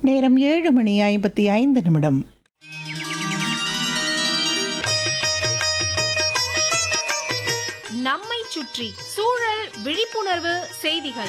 நேரம் ஏழு மணி ஐம்பத்தி ஐந்து நிமிடம் நம்மை சுற்றி சூழல் விழிப்புணர்வு செய்திகள்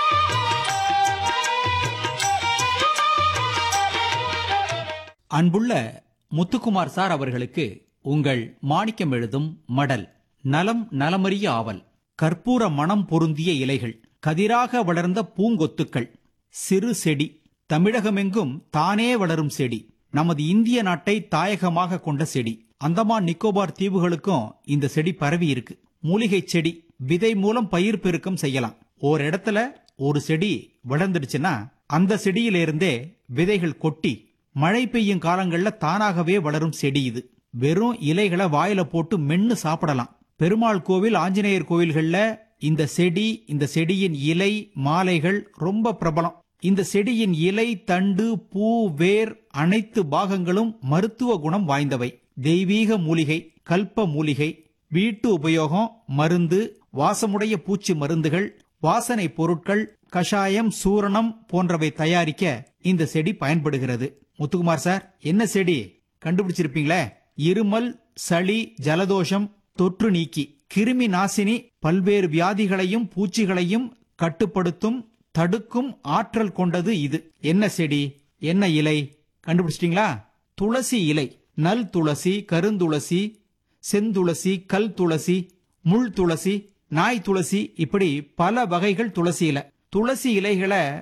அன்புள்ள முத்துக்குமார் சார் அவர்களுக்கு உங்கள் மாணிக்கம் எழுதும் மடல் நலம் நலமறிய ஆவல் கற்பூர மணம் பொருந்திய இலைகள் கதிராக வளர்ந்த பூங்கொத்துக்கள் சிறு செடி தமிழகமெங்கும் தானே வளரும் செடி நமது இந்திய நாட்டை தாயகமாக கொண்ட செடி அந்தமான் நிக்கோபார் தீவுகளுக்கும் இந்த செடி பரவி இருக்கு மூலிகை செடி விதை மூலம் பயிர் பெருக்கம் செய்யலாம் ஒரு இடத்துல ஒரு செடி வளர்ந்துடுச்சுன்னா அந்த செடியிலிருந்தே விதைகள் கொட்டி மழை பெய்யும் காலங்கள்ல தானாகவே வளரும் செடி இது வெறும் இலைகளை வாயில போட்டு மென்னு சாப்பிடலாம் பெருமாள் கோவில் ஆஞ்சநேயர் கோவில்கள்ல இந்த செடி இந்த செடியின் இலை மாலைகள் ரொம்ப பிரபலம் இந்த செடியின் இலை தண்டு பூ வேர் அனைத்து பாகங்களும் மருத்துவ குணம் வாய்ந்தவை தெய்வீக மூலிகை கல்ப மூலிகை வீட்டு உபயோகம் மருந்து வாசமுடைய பூச்சி மருந்துகள் வாசனை பொருட்கள் கஷாயம் சூரணம் போன்றவை தயாரிக்க இந்த செடி பயன்படுகிறது முத்துக்குமார் சார் என்ன செடி கண்டுபிடிச்சிருப்பீங்களே இருமல் சளி ஜலதோஷம் தொற்று நீக்கி கிருமி நாசினி பல்வேறு வியாதிகளையும் பூச்சிகளையும் கட்டுப்படுத்தும் தடுக்கும் ஆற்றல் கொண்டது இது என்ன செடி என்ன இலை கண்டுபிடிச்சிட்டீங்களா துளசி இலை நல் துளசி கருந்துளசி செந்துளசி கல் துளசி முள் துளசி நாய் துளசி இப்படி பல வகைகள் துளசி இலை துளசி இலைகளை